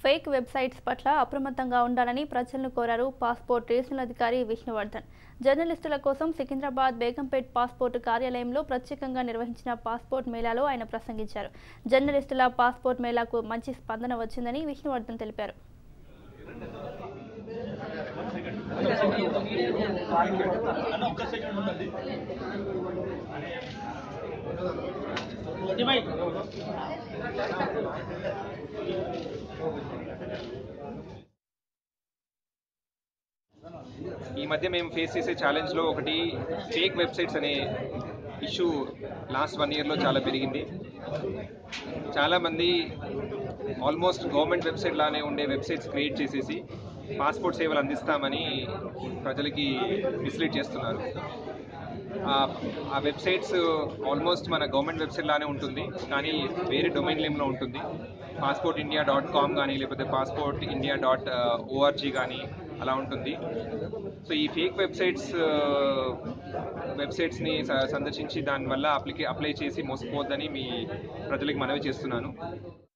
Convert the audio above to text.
fake websites పట్ల అప్రమత్తంగా ఉండాలని ప్రజలను కోరారు పాస్పోర్ట్ రీజనల్ అధికారి విష్ణువర్ధన్ జర్నలిస్టుల కోసం సికింద్రాబాద్ బేగంపేట్ పాస్పోర్ట్ కార్యాలయంలో ప్రత్యేకంగా నిర్వహించిన పాస్పోర్ట్ మేళాలో ఆయన ప్రసంగించారు జర్నలిస్టుల పాస్పోర్ట్ మేళాకు మంచి స్పందన వచ్చిందని విష్ణువర్ధన్ తెలిపారు ఈ మధ్య మేము ఫేస్ చేసే ఛాలెంజ్లో ఒకటి ఫేక్ వెబ్సైట్స్ అనే ఇష్యూ లాస్ట్ వన్ ఇయర్లో చాలా పెరిగింది చాలామంది ఆల్మోస్ట్ గవర్నమెంట్ వెబ్సైట్ లానే ఉండే వెబ్సైట్స్ క్రియేట్ చేసేసి పాస్పోర్ట్ సేవలు అందిస్తామని ప్రజలకి మిస్లీడ్ చేస్తున్నారు ఆ- ఆ వెబ్సైట్స్ ఆల్మోస్ట్ మన గవర్నమెంట్ వెబ్సైట్ లానే ఉంటుంది కానీ వేరే డొమైన్ నేమ్లో ఉంటుంది పాస్పోర్ట్ ఇండియా డాట్ కామ్ కానీ లేకపోతే పాస్పోర్ట్ ఇండియా డాట్ ఓఆర్జీ కానీ అలా ఉంటుంది సో ఈ ఫేక్ వెబ్సైట్స్ వెబ్సైట్స్ని స- సందర్శించి దానివల్ల అప్లికే అప్లై చేసి మోసపోవద్దని మీ ప్రజలకు మనవి చేస్తున్నాను